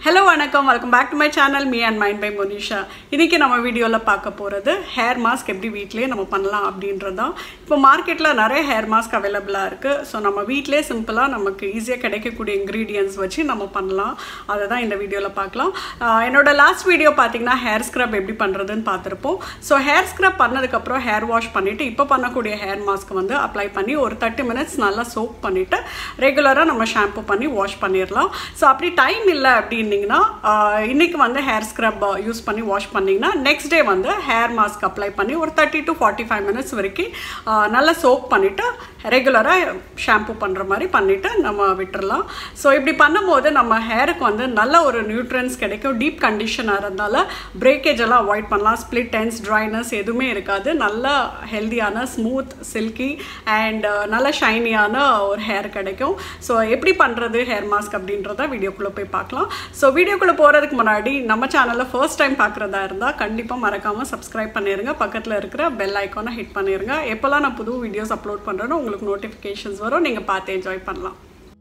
hello வணக்கம் welcome back to my channel me and mind by Monisha இன்றைக்கி நம்ம வீடியோவில் பார்க்க போகிறது ஹேர் மாஸ்க் எப்படி வீட்டிலேயே நம்ம பண்ணலாம் அப்படின்றது தான் இப்போ மார்க்கெட்டில் நிறைய ஹேர் மாஸ்க் அவைலபிளாக இருக்குது ஸோ நம்ம வீட்டிலே சிம்பிளாக நமக்கு ஈஸியாக கிடைக்கக்கூடிய இன்க்ரீடியன்ஸ் வச்சு நம்ம பண்ணலாம் அதை தான் இந்த வீடியோவில் பார்க்கலாம் ஆஹ் என்னோட லாஸ்ட் வீடியோ பார்த்தீங்கன்னா ஹேர் ஸ்க்ரப் எப்படி பண்ணுறதுன்னு பார்த்துருப்போம் ஸோ ஹேர் ஸ்க்ரப் பண்ணதுக்கப்புறம் ஹேர் வாஷ் பண்ணிவிட்டு இப்போ பண்ணக்கூடிய ஹேர் மாஸ்க் வந்து அப்ளை பண்ணி ஒரு தேர்ட்டி மினிட்ஸ் நல்லா சோப் பண்ணிவிட்டு ரெகுலராக நம்ம ஷாம்பு பண்ணி வாஷ் பண்ணிடலாம் ஸோ அப்படி டைம் இல்லை அப்படின்னீங்கன்னா ஆஹ் இன்னைக்கு வந்து ஹேர் ஸ்க்ரப் யூஸ் பண்ணி வாஷ் பண்ணிங்கன்னா நெக்ஸ்ட் டே வந்து ஹேர் மாஸ்க் அப்ளை பண்ணி ஒரு thirty to forty five minutes வரைக்கும் ஆஹ் நல்லா சோப் பண்ணிவிட்டு ரெகுலராக ஷாம்பு பண்ணுற மாதிரி பண்ணிவிட்டு நம்ம விட்டுறலாம் ஸோ இப்படி பண்ணும்போது நம்ம ஹேருக்கு வந்து நல்ல ஒரு நியூட்ரன்ஸ் கிடைக்கும் டீப் கண்டிஷனாக இருந்தால பிரேக்கேஜ் எல்லாம் அவாய்ட் பண்ணலாம் ஸ்ப்ளிட் டென்ஸ் ட்ரைனஸ் எதுவுமே இருக்காது நல்ல ஹெல்தியான ஸ்மூத் சில்கி அண்ட் நல்ல ஷைனியான ஒரு ஹேர் கிடைக்கும் ஸோ எப்படி பண்ணுறது ஹேர் மாஸ்க் அப்படின்றத வீடியோக்குள்ளே போய் பார்க்கலாம் ஸோ வீடியோக்குள்ளே போகிறதுக்கு முன்னாடி நம்ம சேனலில் ஃபர்ஸ்ட் டைம் பார்க்குறதா இருந்தால் கண்டிப்பாக மறக்காமல் சப்ஸ்கிரைப் பண்ணிடுங்க பக்கத்தில் இருக்கிற பெல் ஐக்கானை ஹிட் பண்ணிடுங்க எப்போல்லாம் நான் புது வீடியோஸ் அப்லோட் பண்ணுறேனோ உங்களுக்கு நோட்டிஃபிகேஷன்ஸ் வரும் நீங்கள் பார்த்து என்ஜாய் பண்ணலாம்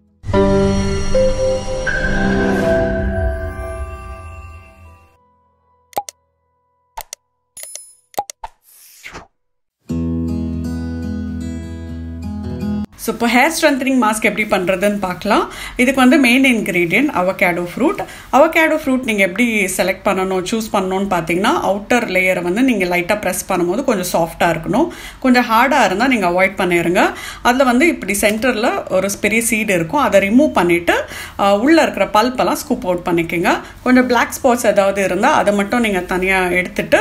ஸோ இப்போ ஹேர் ஸ்ட்ரென்தனிங் மாஸ்க் எப்படி பண்ணுறதுன்னு பார்க்கலாம் இதுக்கு வந்து main ingredient avocado fruit avocado fruit நீங்கள் எப்படி செலக்ட் பண்ணணும் சூஸ் பண்ணணும்னு பார்த்தீங்கன்னா அவுட்டர் லேயரை வந்து நீங்கள் லைட்டாக ப்ரெஸ் பண்ணும்போது கொஞ்சம் சாஃப்டாக இருக்கணும் கொஞ்சம் ஹார்டாக இருந்தால் நீங்கள் அவாய்ட் பண்ணிடுங்க அதில் வந்து இப்படி சென்டரில் ஒரு பெரிய சீடு இருக்கும் அதை ரிமூவ் பண்ணிவிட்டு உள்ளே இருக்கிற பல்பெல்லாம் ஸ்கூப் அவுட் பண்ணிக்கோங்க கொஞ்சம் பிளாக் ஸ்பாட்ஸ் ஏதாவது இருந்தால் அதை மட்டும் நீங்கள் தனியாக எடுத்துட்டு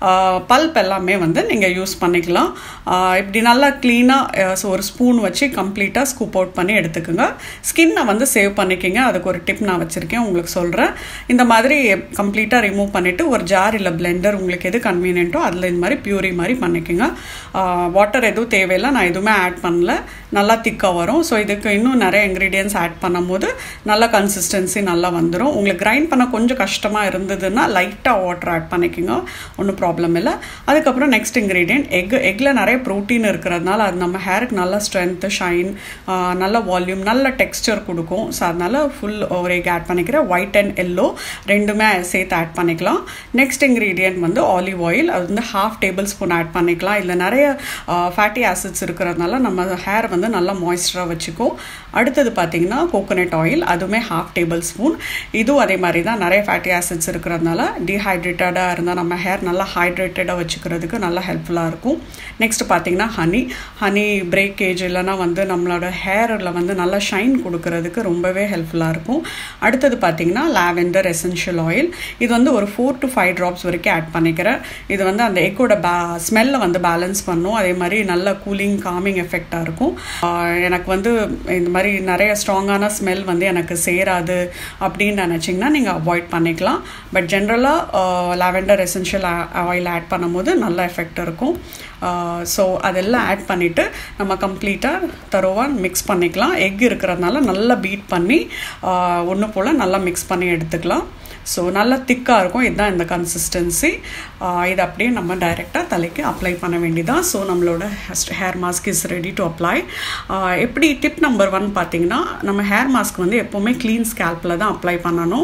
பல்ப் எல்லாமே வந்து நீங்கள் யூஸ் பண்ணிக்கலாம் இப்படி நல்லா க்ளீனாக ஒரு ஸ்பூன் வச்சு கம்ப்ளீட்டாக ஸ்கூப் அவுட் பண்ணி எடுத்துக்கோங்க ஸ்கின்னை வந்து சேவ் பண்ணிக்கோங்க அதுக்கு ஒரு டிப் நான் வச்சுருக்கேன் உங்களுக்கு சொல்கிறேன் இந்த மாதிரி கம்ப்ளீட்டாக ரிமூவ் பண்ணிவிட்டு ஒரு ஜார் இல்லை பிளெண்டர் உங்களுக்கு எது கன்வீனியன்ட்டோ அதில் இந்த மாதிரி பியூரி மாதிரி பண்ணிக்கோங்க வாட்டர் எதுவும் தேவையில்லை நான் எதுவுமே ஆட் பண்ணல நல்லா திக்காக வரும் ஸோ இதுக்கு இன்னும் நிறைய இன்க்ரீடியன்ஸ் ஆட் பண்ணும்போது நல்ல கன்சிஸ்டன்சி நல்லா வந்துடும் உங்களுக்கு கிரைண்ட் பண்ண கொஞ்சம் கஷ்டமாக இருந்ததுன்னா லைட்டாக வாட்டர் ஆட் பண்ணிக்கோங்க ஒன்றும் ப்ராப்ளம் இல்லை அதுக்கப்புறம் நெக்ஸ்ட் இன்க்ரீடியன்ட் எக் எக்கில் நிறைய ப்ரோட்டீன் இருக்கிறதுனால அது நம்ம ஹேருக்கு நல்ல ஸ்ட்ரென்த்து ஷைன் நல்ல வால்யூம் நல்ல டெக்ஸ்டர் கொடுக்கும் ஸோ அதனால் ஃபுல் ஒரு எக் ஆட் பண்ணிக்கிறேன் ஒயிட் அண்ட் எல்லோ ரெண்டுமே சேர்த்து ஆட் பண்ணிக்கலாம் நெக்ஸ்ட் இன்க்ரீடியன்ட் வந்து ஆலிவ் ஆயில் அது வந்து ஹாஃப் டேபிள் ஸ்பூன் ஆட் பண்ணிக்கலாம் இதில் நிறைய ஃபேட்டி ஆசிட்ஸ் இருக்கிறதுனால நம்ம ஹேர் வந்து நல்லா மாய்ஸ்டராக வச்சுக்கும் அடுத்தது பார்த்திங்கன்னா கோகோனட் ஆயில் அதுவுமே ஹாஃப் டேபிள் ஸ்பூன் இதுவும் அதே மாதிரி தான் நிறைய ஃபேட்டி ஆசிட்ஸ் இருக்கிறதுனால டீஹைட்ரேட்டடாக இருந்தால் நம்ம ஹேர் நல்லா ஹைட்ரேட்டடாக வச்சுக்கிறதுக்கு நல்லா ஹெல்ப்ஃபுல்லாக இருக்கும் நெக்ஸ்ட் பார்த்திங்கன்னா ஹனி ஹனி பிரேக்கேஜ் இல்லைனா வந்து நம்மளோட ஹேரில் வந்து நல்லா ஷைன் கொடுக்கறதுக்கு ரொம்பவே ஹெல்ப்ஃபுல்லாக இருக்கும் அடுத்தது பார்த்திங்கன்னா லாவெண்டர் எசென்ஷியல் ஆயில் இது வந்து ஒரு ஃபோர் டு ஃபைவ் ட்ராப்ஸ் வரைக்கும் ஆட் பண்ணிக்கிறேன் இது வந்து அந்த எக்கோட பே ஸ்மெல்லை வந்து பேலன்ஸ் பண்ணும் அதே மாதிரி நல்ல கூலிங் காமிங் எஃபெக்டாக இருக்கும் எனக்கு வந்து இந்த மாதிரி நிறைய ஸ்ட்ராங்கான ஸ்மெல் வந்து எனக்கு சேராது அப்படின்னு நினச்சிங்கன்னா நீங்கள் அவாய்ட் பண்ணிக்கலாம் பட் ஜென்ரலாக லாவெண்டர் எசென்ஷியல் ஆயில் ஆட் பண்ணும்போது நல்ல எஃபெக்ட் இருக்கும் ஸோ அதெல்லாம் ஆட் பண்ணிவிட்டு நம்ம கம்ப்ளீட்டாக தரோவாக மிக்ஸ் பண்ணிக்கலாம் எக் இருக்கிறதுனால நல்லா பீட் பண்ணி ஒன்று போல் நல்லா மிக்ஸ் பண்ணி எடுத்துக்கலாம் ஸோ நல்லா திக்காக இருக்கும் இதுதான் இந்த கன்சிஸ்டன்சி இது அப்படியே நம்ம டைரெக்டாக தலைக்கு அப்ளை பண்ண வேண்டியதான் ஸோ நம்மளோட hair mask is ready to apply எப்படி டிப் நம்பர் ஒன் பார்த்தீங்கன்னா நம்ம ஹேர் மாஸ்க் வந்து எப்போவுமே க்ளீன் ஸ்கேல்பில் தான் அப்ளை பண்ணணும்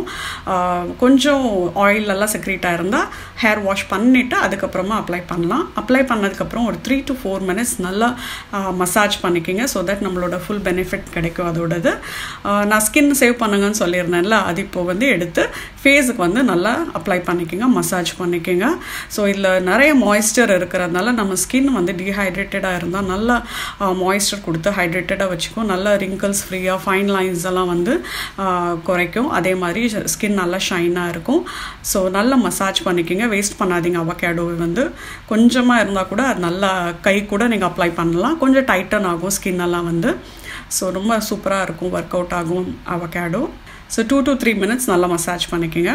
கொஞ்சம் ஆயிலெல்லாம் செக்ரேட்டாக இருந்தால் ஹேர் வாஷ் பண்ணிவிட்டு அதுக்கப்புறமா அப்ளை பண்ணலாம் அப்ளை பண்ணதுக்கப்புறம் ஒரு த்ரீ டு ஃபோர் மினிட்ஸ் நல்லா மசாஜ் பண்ணிக்கிங்க ஸோ தட் நம்மளோட ஃபுல் பெனிஃபிட் கிடைக்கும் அதோடது நான் ஸ்கின் சேவ் பண்ணுங்கன்னு சொல்லியிருந்தேன்ல அது இப்போது வந்து எடுத்து ஃபேஸுக்கு வந்து நல்லா அப்ளை பண்ணிக்கோங்க மசாஜ் பண்ணிக்கோங்க ஸோ இதில் நிறைய மாய்ஸ்சர் இருக்கிறதுனால நம்ம ஸ்கின் வந்து டீஹைட்ரேட்டடாக இருந்தால் நல்லா மாய்ஸ்சர் கொடுத்து ஹைட்ரேட்டடாக வச்சுக்கும் நல்ல ரிங்கிள்ஸ் ஃப்ரீயாக ஃபைன் லைன்ஸ் எல்லாம் வந்து குறைக்கும் அதே மாதிரி ஸ்கின் நல்லா ஷைனாக இருக்கும் ஸோ நல்லா மசாஜ் பண்ணிக்கோங்க வேஸ்ட் பண்ணாதீங்க அவகேடோவை வந்து கொஞ்சமாக இருந்தால் கூட அது நல்லா கை கூட நீங்கள் அப்ளை பண்ணலாம் கொஞ்சம் டைட்டன் ஆகும் ஸ்கின் எல்லாம் வந்து ஸோ ரொம்ப சூப்பராக இருக்கும் ஒர்க் அவுட் ஆகும் avocado so two to three minutes நல்லா மசாஜ் பண்ணிக்கோங்க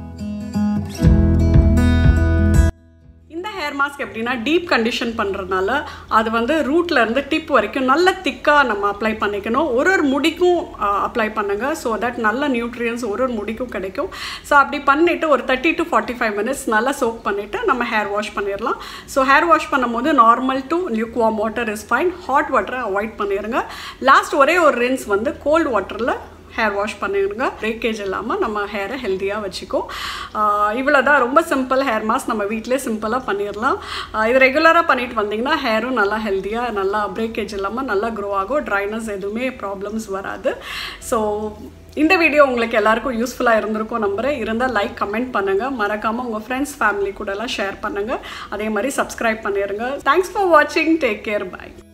இந்த ஹேர் மாஸ்க் எப்படின்னா டீப் கண்டிஷன் பண்ணுறதுனால அது வந்து ரூட்ல இருந்து டிப் வரைக்கும் நல்ல திக்காக நம்ம அப்ளை பண்ணிக்கணும் ஒரு ஒரு முடிக்கும் அப்ளை பண்ணுங்க ஸோ தட் நல்ல நியூட்ரியன்ஸ் ஒரு ஒரு முடிக்கும் கிடைக்கும் ஸோ அப்படி பண்ணிவிட்டு ஒரு thirty to forty five minutes நல்லா சோக் பண்ணிவிட்டு நம்ம ஹேர் வாஷ் பண்ணிடலாம் ஸோ ஹேர் வாஷ் பண்ணும்போது normal to lukewarm water is fine hot வாட்டரை அவாய்ட் பண்ணிடுங்க லாஸ்ட் ஒரே ஒரு ரின்ஸ் வந்து கோல்டு வாட்டரில் ஹேர் வாஷ் பண்ணிடுங்க பிரேக்கேஜ் இல்லாமல் நம்ம ஹேரை ஹெல்த்தியாக வச்சுக்கும் இவ்வளோ தான் ரொம்ப சிம்பிள் ஹேர் மாஸ்க் நம்ம வீட்டிலே சிம்பிளாக பண்ணிடலாம் ஆஹ் இது ரெகுலராக பண்ணிட்டு வந்தீங்கன்னா ஹேரும் நல்லா ஹெல்த்தியாக நல்லா பிரேக்கேஜ் இல்லாமல் நல்லா க்ரோ ஆகும் ட்ரைனஸ் எதுவுமே ப்ராப்ளம்ஸ் வராது ஸோ இந்த வீடியோ உங்களுக்கு எல்லாருக்கும் யூஸ்ஃபுல்லாக இருந்திருக்கும் நம்புறேன் இருந்தால் லைக் கமெண்ட் பண்ணுங்கள் மறக்காமல் உங்கள் ஃப்ரெண்ட்ஸ் ஃபேமிலி கூடலாம் ஷேர் பண்ணுங்கள் அதே மாதிரி சப்ஸ்கிரைப் பண்ணிடுங்க தேங்க்ஸ் ஃபார் வாட்சிங் டேக் கேர் பை